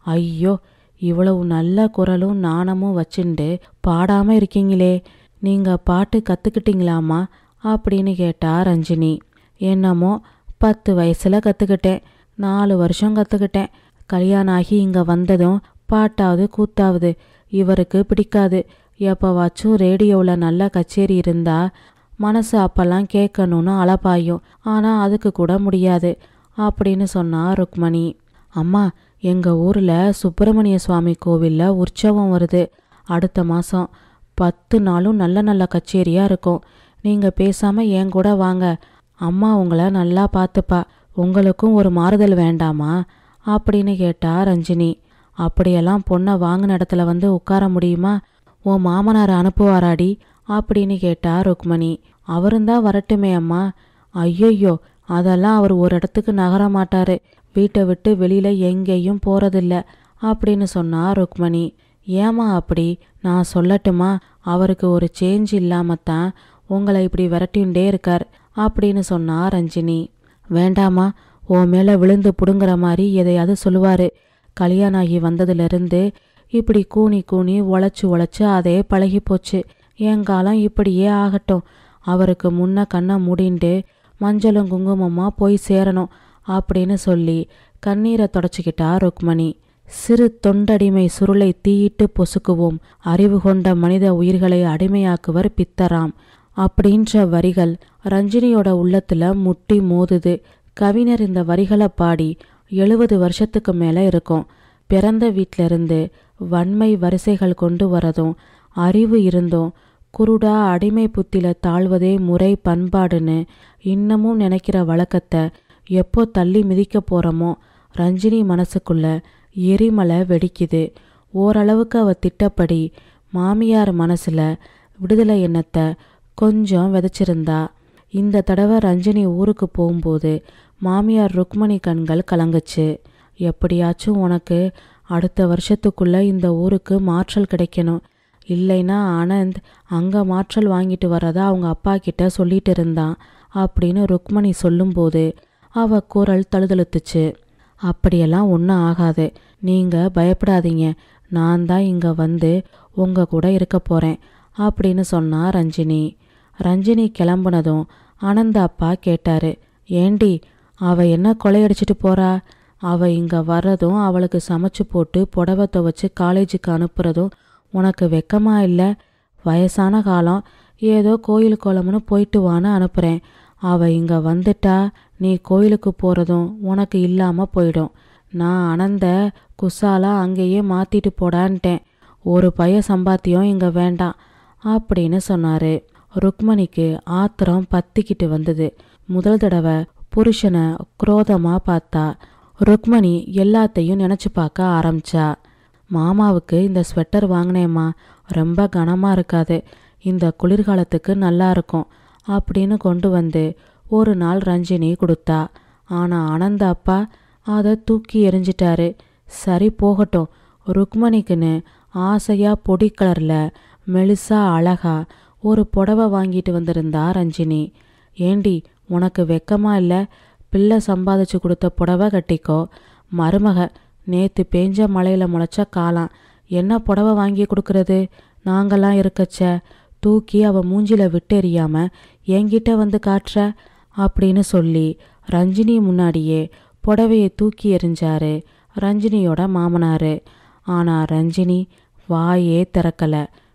ஐயோ இவ்வளவு நல்ல குரலும் நாணமும் வச்சுண்டு பாடாம இருக்கீங்களே நீங்க பாட்டு கத்துக்கிட்டீங்களாமா அப்படின்னு கேட்டா ரஞ்சினி என்னமோ பத்து வயசுல கத்துக்கிட்டேன் நாலு வருஷம் கத்துக்கிட்டேன் கல்யாணம் ஆகி இங்க வந்ததும் பாட்டாவது கூத்தாவது இவருக்கு பிடிக்காது எப்பவாச்சும் ரேடியோவில் நல்ல கச்சேரி இருந்தா மனசு அப்பெல்லாம் கேட்கணும்னு அலப்பாயும் ஆனா அதுக்கு கூட முடியாது அப்படின்னு சொன்னா ருக்மணி அம்மா எங்க ஊர்ல சுப்பிரமணிய சுவாமி கோவில்ல உற்சவம் வருது அடுத்த மாசம் பத்து நாளும் நல்ல நல்ல கச்சேரியா இருக்கும் நீங்க பேசாம என் கூட வாங்க அம்மா உங்களை நல்லா பார்த்துப்பா உங்களுக்கும் ஒரு மாறுதல் வேண்டாமா அப்படின்னு கேட்டா ரஞ்சினி அப்படியெல்லாம் பொண்ணை வாங்கின இடத்துல வந்து உட்கார முடியுமா உன் மாமனார் அனுப்புவாராடி அப்படின்னு கேட்டா ருக்மணி அவருந்தான் வரட்டுமே அம்மா ஐயையோ அதெல்லாம் அவர் ஒரு இடத்துக்கு நகர மாட்டாரு வீட்டை விட்டு வெளியில எங்கேயும் போறதில்ல அப்படின்னு சொன்னா ருக்மணி ஏமா அப்படி நான் சொல்லட்டுமா அவருக்கு ஒரு சேஞ்ச் இல்லாமத்தான் உங்களை இப்படி விரட்டிண்டே இருக்கார் அப்படின்னு சொன்னா ரஞ்சினி வேண்டாமா உன் மேல விழுந்து புடுங்குற மாதிரி எதையாவது சொல்லுவாரு கல்யாணம் ஆகி வந்ததுலேருந்து இப்படி கூனி கூனி உழைச்சு உழைச்சு அதே பழகி போச்சு என் காலம் இப்படியே ஆகட்டும் அவருக்கு முன்ன கண்ணை மூடிண்டு மஞ்சளும் குங்குமமா போய் சேரணும் அப்படின்னு சொல்லி கண்ணீரை தொடச்சிக்கிட்டா ருக்மணி சிறு தொண்டடிமை சுருளை தீயிட்டு பொசுக்குவோம் அறிவு கொண்ட மனித உயிர்களை அடிமையாக்குவர் பித்தராம் அப்படின்ற வரிகள் ரஞ்சினியோட உள்ளத்துல முட்டி மோதுது கவிஞர் இந்த வரிகளை பாடி எழுபது வருஷத்துக்கு மேல இருக்கும் பிறந்த வீட்டிலிருந்து வன்மை வரிசைகள் கொண்டு வரதும் அறிவு இருந்தும் குருடா அடிமை புத்தில தாழ்வதே முறை பண்பாடுன்னு இன்னமும் நினைக்கிற வழக்கத்தை எப்போ தள்ளி மிதிக்க போறோமோ ரஞ்சினி மனசுக்குள்ள எரிமலை வெடிக்குது ஓரளவுக்கு அவ திட்டப்படி மாமியார் மனசுல விடுதலை எண்ணத்தை கொஞ்சம் விதைச்சிருந்தா இந்த தடவை ரஞ்சினி ஊருக்கு போகும்போது மாமியார் ருக்மணி கண்கள் கலங்குச்சு எப்படியாச்சும் உனக்கு அடுத்த வருஷத்துக்குள்ள இந்த ஊருக்கு மாற்றல் கிடைக்கணும் இல்லைன்னா ஆனந்த் அங்க மாற்றல் வாங்கிட்டு வரதா அவங்க அப்பா கிட்ட சொல்லிட்டு இருந்தான் அப்படின்னு ருக்மணி சொல்லும்போது அவ குரல் தழுதழுத்துச்சு அப்படியெல்லாம் ஒன்றும் ஆகாது நீங்க பயப்படாதீங்க நான் தான் இங்க வந்து உங்க கூட இருக்க போறேன் அப்படின்னு சொன்னா ரஞ்சினி ரஞ்சினி கிளம்புனதும் ஆனந்த அப்பா கேட்டாரு ஏண்டி அவ என்ன கொலையடிச்சிட்டு போறா அவ இங்க வர்றதும் அவளுக்கு சமைச்சு போட்டு புடவை துவைச்சு காலேஜுக்கு அனுப்புறதும் உனக்கு வெக்கமா இல்ல வயசான காலம் ஏதோ கோயில் குளம்னு போயிட்டு வான்னு அனுப்புறேன் அவ இங்க வந்துட்டா நீ கோயிலுக்கு போறதும் உனக்கு இல்லாம போயிடும் நான் அனந்த குசாலா அங்கேயே மாத்திட்டு போடான்ட்டேன் ஒரு பைய சம்பாத்தியம் இங்க வேண்டாம் அப்படின்னு சொன்னாரு ருக்மணிக்கு ஆத்திரம் பத்திக்கிட்டு வந்தது முதல் தடவை புருஷனை குரோதமா பார்த்தா ருக்மணி எல்லாத்தையும் நினைச்சு பார்க்க ஆரம்பிச்சா மாமாவுக்கு இந்த ஸ்வெட்டர் வாங்கினேம்மா ரொம்ப கனமா இருக்காது இந்த குளிர்காலத்துக்கு நல்லா இருக்கும் அப்படின்னு கொண்டு வந்து ஒரு நாள் ரஞ்சினி கொடுத்தா ஆனா ஆனந்த அப்பா அதை தூக்கி எறிஞ்சிட்டாரு சரி போகட்டும் ருக்மணிக்குன்னு ஆசையா பொடி கலர்ல மெலிசா அழகா ஒரு புடவை வாங்கிட்டு வந்திருந்தா ரஞ்சினி ஏண்டி உனக்கு வெக்கமா இல்ல பிள்ளை சம்பாதிச்சு கொடுத்த புடவை கட்டிக்கோ மருமக நேத்து பேஞ்ச மழையில முளைச்ச காளான் என்ன புடவை வாங்கி கொடுக்கறது நாங்கெல்லாம் இருக்கச்ச தூக்கி அவ மூஞ்சில விட்டெறியாம என்கிட்ட வந்து காட்டுற அப்படின்னு சொல்லி ரஞ்சினி முன்னாடியே புடவையை தூக்கி எறிஞ்சாரு ரஞ்சினியோட மாமனாரு ஆனா ரஞ்சினி வாயே திறக்கல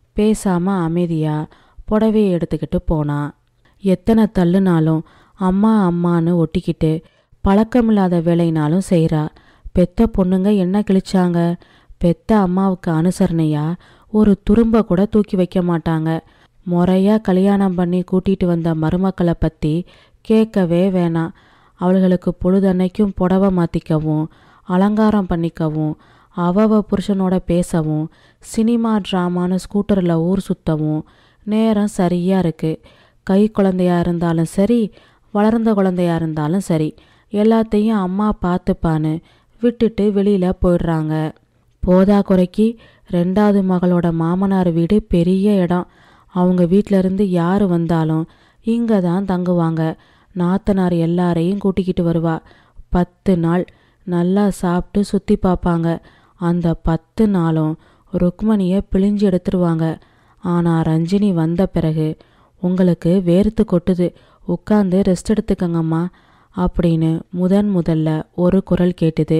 பேசாம அமைதியா புடவையை எடுத்துக்கிட்டு போனா எத்தனை தள்ளுனாலும் அம்மா அம்மான்னு ஒட்டிக்கிட்டு பழக்கமில்லாத வேலைனாலும் செய்றா பெத்த பொண்ணுங்க என்ன கிழிச்சாங்க பெத்த அம்மாவுக்கு அனுசரணையா ஒரு துரும்ப கூட தூக்கி வைக்க மாட்டாங்க முறையா கல்யாணம் பண்ணி கூட்டிட்டு வந்த மருமக்களை பத்தி கேட்கவே வேணாம் அவளுகளுக்கு பொழுதன்னைக்கும் புடவை மாத்திக்கவும் அலங்காரம் பண்ணிக்கவும் அவவ புருஷனோட பேசவும் சினிமா ட்ராமான்னு ஸ்கூட்டரில் ஊர் சுத்தவும் நேரம் சரியா இருக்கு கை குழந்தையா இருந்தாலும் சரி வளர்ந்த குழந்தையா இருந்தாலும் சரி எல்லாத்தையும் அம்மா பார்த்துப்பான்னு விட்டுட்டு வெளியில போயிடுறாங்க போதா குறைக்கு ரெண்டாவது மகளோட மாமனார் வீடு பெரிய இடம் அவங்க வீட்ல இருந்து யார் வந்தாலும் இங்க தான் தங்குவாங்க நாத்தனார் எல்லாரையும் கூட்டிக்கிட்டு வருவா பத்து நாள் நல்லா சாப்பிட்டு சுத்தி பார்ப்பாங்க அந்த பத்து நாளும் ருக்மணியை பிழிஞ்சு எடுத்துருவாங்க ஆனால் ரஞ்சினி வந்த பிறகு உங்களுக்கு வேர்த்து கொட்டுது உட்காந்து ரெஸ்ட் எடுத்துக்கங்கம்மா அப்படின்னு முதன் முதல்ல ஒரு குரல் கேட்டுது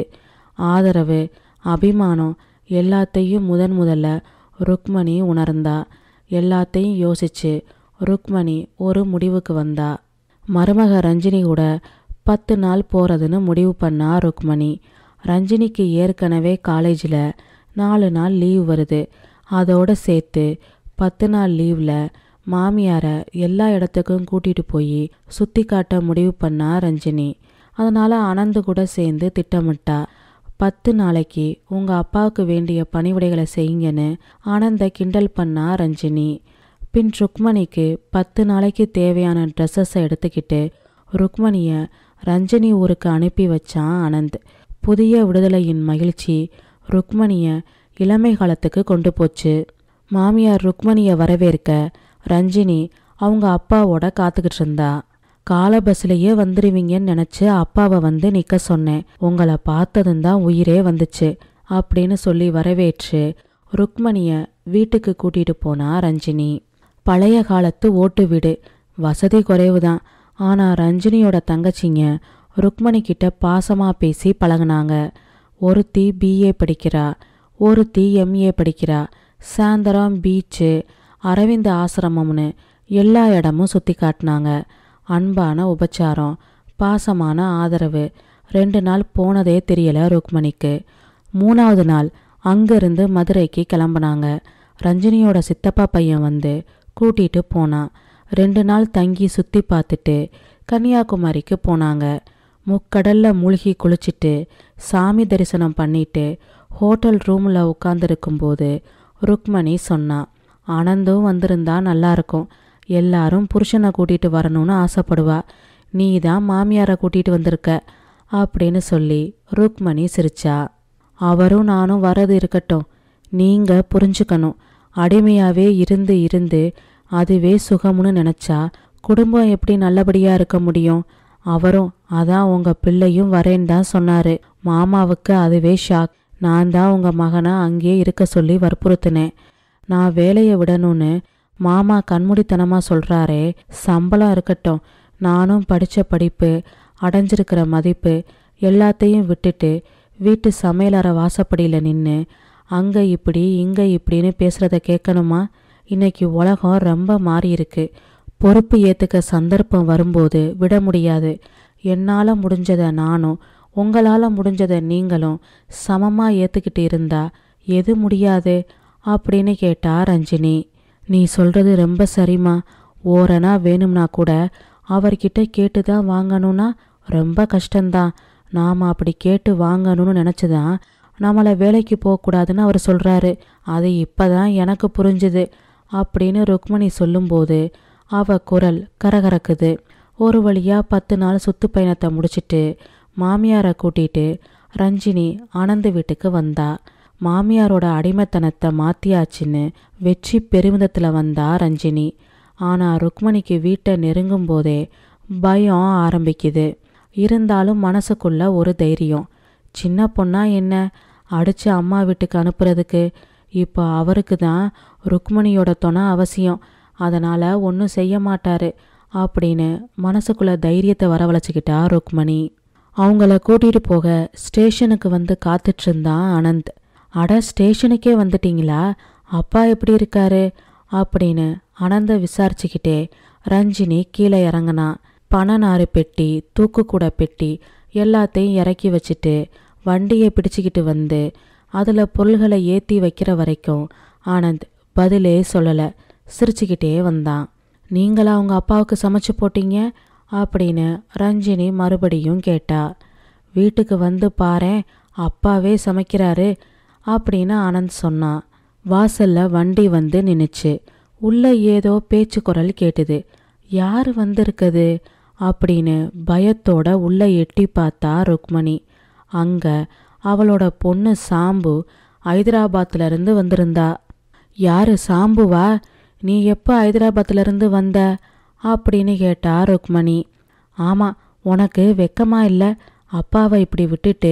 ஆதரவு அபிமானம் எல்லாத்தையும் முதன் முதல்ல ருக்மணி உணர்ந்தா எல்லாத்தையும் யோசிச்சு ருக்மணி ஒரு முடிவுக்கு வந்தா மருமக ரஞ்சினி கூட பத்து நாள் போகிறதுன்னு முடிவு பண்ணா ருக்மணி ரஞ்சினிக்கு ஏற்கனவே காலேஜில் நாலு நாள் லீவ் வருது அதோட சேர்த்து பத்து நாள் லீவில் மாமியாரை எல்லா இடத்துக்கும் கூட்டிகிட்டு போய் சுற்றி காட்ட முடிவு பண்ணா ரஞ்சினி அதனால் அனந்து கூட சேர்ந்து திட்டமிட்டா பத்து நாளைக்கு உங்கள் அப்பாவுக்கு வேண்டிய பணிவிடைகளை செய்யுங்கன்னு ஆனந்த கிண்டல் பண்ணா ரஞ்சினி பின் ருக்மணிக்கு பத்து நாளைக்கு தேவையான ட்ரெஸ்ஸஸை எடுத்துக்கிட்டு ருக்மணியை ரஞ்சினி ஊருக்கு அனுப்பி வச்சான் ஆனந்த் புதிய விடுதலையின் மகிழ்ச்சி ருக்மணியை இளமை காலத்துக்கு கொண்டு போச்சு மாமியார் ருக்மணியை வரவேற்க ரஞ்சினி அவங்க அப்பாவோட காத்துக்கிட்டு இருந்தா கால பஸ்லேயே வந்துடுவீங்கன்னு நினச்சி அப்பாவை வந்து நிற்க சொன்னேன் உங்களை பார்த்ததும் தான் உயிரே வந்துச்சு அப்படின்னு சொல்லி வரவேற்று ருக்மணியை வீட்டுக்கு கூட்டிட்டு போனா ரஞ்சினி பழைய காலத்து ஓட்டு வீடு வசதி குறைவு தான் ஆனால் ரஞ்சினியோட தங்கச்சிங்க ருக்மணி கிட்ட பாசமாக பேசி பழகுனாங்க ஒருத்தி பிஏ படிக்கிறா ஒருத்தி எம்ஏ படிக்கிறா சாயந்தரம் பீச்சு அரவிந்த ஆசிரமம்னு எல்லா இடமும் சுற்றி காட்டினாங்க அன்பான உபச்சாரம் பாசமான ஆதரவு ரெண்டு நாள் போனதே தெரியல ருக்மணிக்கு மூணாவது நாள் அங்கிருந்து மதுரைக்கு கிளம்புனாங்க ரஞ்சினியோட சித்தப்பா பையன் வந்து கூட்டிட்டு போனான் ரெண்டு நாள் தங்கி சுற்றி பார்த்துட்டு கன்னியாகுமரிக்கு போனாங்க முக்கடல்ல மூழ்கி குளிச்சிட்டு சாமி தரிசனம் பண்ணிட்டு ஹோட்டல் ரூமில் உட்காந்துருக்கும்போது ருக்மணி சொன்னான் ஆனந்தும் வந்திருந்தா நல்லா இருக்கும் எல்லாரும் புருஷனை கூட்டிட்டு வரணும்னு ஆசைப்படுவா நீ தான் மாமியாரை கூட்டிட்டு வந்திருக்க அப்படின்னு சொல்லி ருக்மணி சிரிச்சா அவரும் நானும் வரது இருக்கட்டும் நீங்க புரிஞ்சுக்கணும் அடிமையாவே இருந்து இருந்து அதுவே சுகம்னு நினைச்சா குடும்பம் எப்படி நல்லபடியா இருக்க முடியும் அவரும் அதான் உங்க பிள்ளையும் வரேன்னு தான் சொன்னாரு மாமாவுக்கு அதுவே ஷாக் நான் தான் உங்க மகனை அங்கேயே இருக்க சொல்லி வற்புறுத்தினேன் நான் வேலையை விடணும்னு மாமா கண்மூடித்தனமா சொல்றாரே சம்பளம் இருக்கட்டும் நானும் படிச்ச படிப்பு அடைஞ்சிருக்கிற மதிப்பு எல்லாத்தையும் விட்டுட்டு வீட்டு சமையலறை வாசப்படியில் நின்று அங்கே இப்படி இங்கே இப்படின்னு பேசுகிறத கேட்கணுமா இன்னைக்கு உலகம் ரொம்ப மாறி இருக்கு பொறுப்பு ஏற்றுக்க சந்தர்ப்பம் வரும்போது விட முடியாது என்னால் முடிஞ்சதை நானும் உங்களால் முடிஞ்சதை நீங்களும் சமமாக ஏற்றுக்கிட்டு இருந்தா எது முடியாது அப்படின்னு கேட்டா ரஞ்சினி நீ சொல்கிறது ரொம்ப சரிம்மா ஓரணா வேணும்னா கூட அவர்கிட்ட கேட்டு தான் வாங்கணும்னா ரொம்ப கஷ்டம்தான் நாம் அப்படி கேட்டு வாங்கணும்னு நினச்சிதான் நம்மளை வேலைக்கு போகக்கூடாதுன்னு அவர் சொல்கிறாரு அது இப்போதான் எனக்கு புரிஞ்சுது அப்படின்னு ருக்மணி சொல்லும்போது அவ குரல் கரகரக்குது ஒரு வழியா பத்து நாள் சுத்து பயணத்தை முடிச்சிட்டு மாமியாரை கூட்டிட்டு ரஞ்சினி ஆனந்த் வீட்டுக்கு வந்தா மாமியாரோட அடிமைத்தனத்தை மாத்தியாச்சுன்னு வெற்றி பெருமிதத்தில் வந்தா ரஞ்சினி ஆனால் ருக்மணிக்கு வீட்டை நெருங்கும் போதே பயம் ஆரம்பிக்குது இருந்தாலும் மனசுக்குள்ள ஒரு தைரியம் சின்ன பொண்ணா என்ன அடிச்சு அம்மா வீட்டுக்கு அனுப்புறதுக்கு இப்போ அவருக்கு தான் ருக்மணியோட துணை அவசியம் அதனால் ஒன்றும் செய்ய மாட்டாரு அப்படின்னு மனசுக்குள்ள தைரியத்தை வரவழைச்சிக்கிட்டா ருக்மணி அவங்கள கூட்டிட்டு போக ஸ்டேஷனுக்கு வந்து காத்துட்டு இருந்தான் அனந்த் அட ஸ்டேஷனுக்கே வந்துட்டீங்களா அப்பா எப்படி இருக்காரு அப்படின்னு அனந்த விசாரிச்சுக்கிட்டே ரஞ்சினி கீழே இறங்குனா பணநாறு பெட்டி தூக்குக்கூட பெட்டி எல்லாத்தையும் இறக்கி வச்சுட்டு வண்டியை பிடிச்சிக்கிட்டு வந்து அதில் பொருள்களை ஏற்றி வைக்கிற வரைக்கும் ஆனந்த் பதிலே சொல்லலை சிரிச்சுக்கிட்டே வந்தான் நீங்களா உங்கள் அப்பாவுக்கு சமைச்சு போட்டீங்க அப்படின்னு ரஞ்சினி மறுபடியும் கேட்டா வீட்டுக்கு வந்து பாரேன் அப்பாவே சமைக்கிறாரு அப்படின்னு ஆனந்த் சொன்னான் வாசல்ல வண்டி வந்து நின்னுச்சு உள்ள ஏதோ பேச்சு குரல் கேட்டுது யார் வந்திருக்குது அப்படின்னு பயத்தோட உள்ள எட்டி பார்த்தா ருக்மணி அங்க அவளோட பொண்ணு சாம்பு ஹைதராபாத்ல இருந்து வந்திருந்தா யாரு சாம்புவா நீ எப்போ ஹைதராபாத்ல இருந்து வந்த அப்படின்னு கேட்டா ருக்மணி ஆமா உனக்கு வெக்கமா இல்லை அப்பாவை இப்படி விட்டுட்டு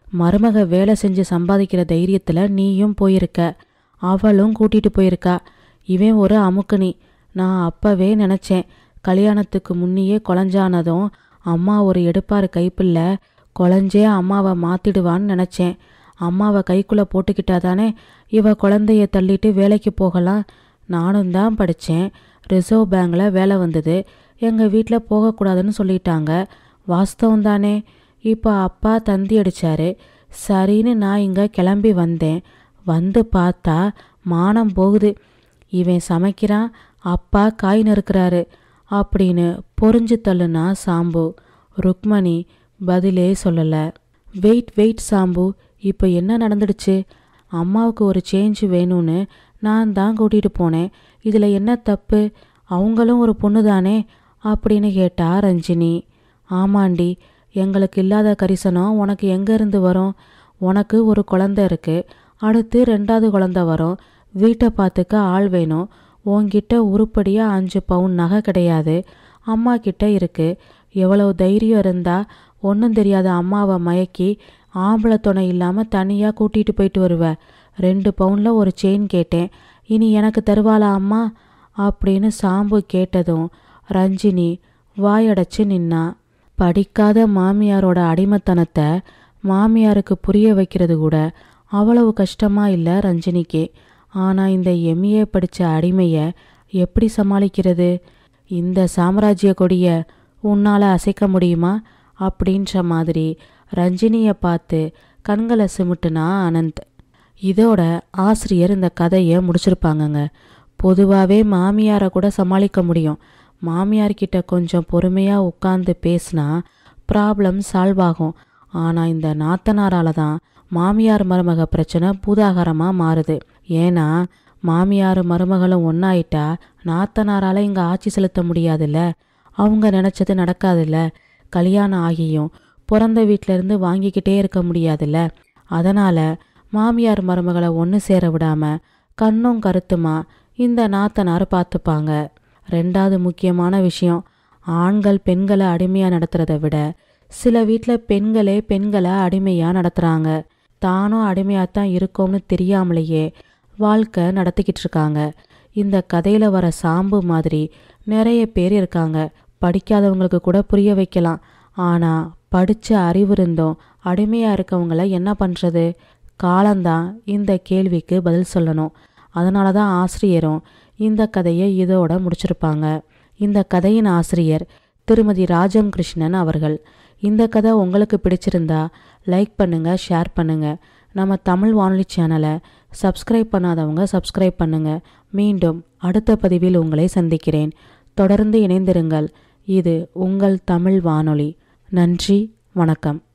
மருமக வேலை செஞ்சு சம்பாதிக்கிற தைரியத்தில் நீயும் போயிருக்க அவளும் கூட்டிட்டு போயிருக்கா இவன் ஒரு அமுக்குனி நான் அப்பவே நினச்சேன் கல்யாணத்துக்கு முன்னியே குழஞ்சானதும் அம்மா ஒரு எடுப்பாரு கைப்பில்ல குழஞ்சே அம்மாவை மாத்திடுவான்னு நினச்சேன் அம்மாவை கைக்குள்ளே போட்டுக்கிட்டாதானே இவ குழந்தைய தள்ளிட்டு வேலைக்கு போகலாம் நானும் தான் படித்தேன் ரிசர்வ் பேங்கில் வேலை வந்தது எங்கள் வீட்டில் போகக்கூடாதுன்னு சொல்லிட்டாங்க வாஸ்தவம் தானே இப்போ அப்பா தந்தி அடிச்சாரு சரின்னு நான் இங்கே கிளம்பி வந்தேன் வந்து பார்த்தா மானம் போகுது இவன் சமைக்கிறான் அப்பா காய் நறுக்கிறாரு அப்படின்னு பொறிஞ்சு தள்ளுனா சாம்பு ருக்மணி பதிலே சொல்லலை வெயிட் வெயிட் சாம்பு இப்போ என்ன நடந்துடுச்சு அம்மாவுக்கு ஒரு சேஞ்ச் வேணும்னு நான் தான் கூட்டிகிட்டு போனேன் இதில் என்ன தப்பு அவங்களும் ஒரு பொண்ணு தானே அப்படின்னு கேட்டா ரஞ்சினி ஆமாண்டி எங்களுக்கு இல்லாத கரிசனம் உனக்கு எங்கேருந்து வரும் உனக்கு ஒரு குழந்தை இருக்கு அடுத்து ரெண்டாவது குழந்தை வரும் வீட்டை பார்த்துக்க ஆள் வேணும் உன்கிட்ட உருப்படியாக அஞ்சு பவுன் நகை கிடையாது அம்மா கிட்ட இருக்கு எவ்வளவு தைரியம் இருந்தா ஒன்றும் தெரியாத அம்மாவை மயக்கி ஆம்பளை துணை இல்லாமல் தனியாக கூட்டிகிட்டு போயிட்டு வருவ ரெண்டு பவுனில் ஒரு செயின் கேட்டேன் இனி எனக்கு தருவாளா அம்மா அப்படின்னு சாம்பு கேட்டதும் ரஞ்சினி வாயடைச்சு நின்னா படிக்காத மாமியாரோட அடிமைத்தனத்தை மாமியாருக்கு புரிய வைக்கிறது கூட அவ்வளவு கஷ்டமா இல்லை ரஞ்சினிக்கு ஆனால் இந்த எம்ஏ படித்த அடிமையை எப்படி சமாளிக்கிறது இந்த சாம்ராஜ்ய கொடியை உன்னால் அசைக்க முடியுமா அப்படின்ற மாதிரி ரஞ்சினியை பார்த்து கண்களை சிமிட்டுனா அனந்த் இதோட ஆசிரியர் இந்த கதையை முடிச்சிருப்பாங்கங்க பொதுவாகவே மாமியாரை கூட சமாளிக்க முடியும் மாமியார்கிட்ட கொஞ்சம் பொறுமையாக உட்காந்து பேசினா ப்ராப்ளம் சால்வ் ஆகும் ஆனால் இந்த நாத்தனாரால தான் மாமியார் மருமக பிரச்சனை பூதாகரமாக மாறுது ஏன்னா மாமியார் மருமகளும் ஒன்றாயிட்டா நாத்தனாரால இங்கே ஆட்சி செலுத்த முடியாதுல்ல அவங்க நினச்சது நடக்காதுல்ல கல்யாணம் ஆகியும் பிறந்த வீட்டிலேருந்து வாங்கிக்கிட்டே இருக்க முடியாதுல்ல அதனால் மாமியார் மருமகளை ஒன்று சேர விடாம கண்ணும் கருத்துமா இந்த நாத்தனார் பார்த்துப்பாங்க ரெண்டாவது முக்கியமான விஷயம் ஆண்கள் பெண்களை அடிமையாக நடத்துறதை விட சில வீட்டில் பெண்களே பெண்களை அடிமையாக நடத்துகிறாங்க தானும் அடிமையாகத்தான் இருக்கோம்னு தெரியாமலேயே வாழ்க்கை நடத்திக்கிட்டு இருக்காங்க இந்த கதையில் வர சாம்பு மாதிரி நிறைய பேர் இருக்காங்க படிக்காதவங்களுக்கு கூட புரிய வைக்கலாம் ஆனால் படித்த அறிவு இருந்தும் அடிமையாக இருக்கவங்கள என்ன பண்ணுறது காலம்தான் இந்த கேள்விக்கு பதில் சொல்லணும் அதனால தான் ஆசிரியரும் இந்த கதையை இதோட முடிச்சிருப்பாங்க இந்த கதையின் ஆசிரியர் திருமதி ராஜம் கிருஷ்ணன் அவர்கள் இந்த கதை உங்களுக்கு பிடிச்சிருந்தா லைக் பண்ணுங்க ஷேர் பண்ணுங்க நம்ம தமிழ் வானொலி சேனலை சப்ஸ்கிரைப் பண்ணாதவங்க சப்ஸ்கிரைப் பண்ணுங்க மீண்டும் அடுத்த பதிவில் உங்களை சந்திக்கிறேன் தொடர்ந்து இணைந்திருங்கள் இது உங்கள் தமிழ் வானொலி நன்றி வணக்கம்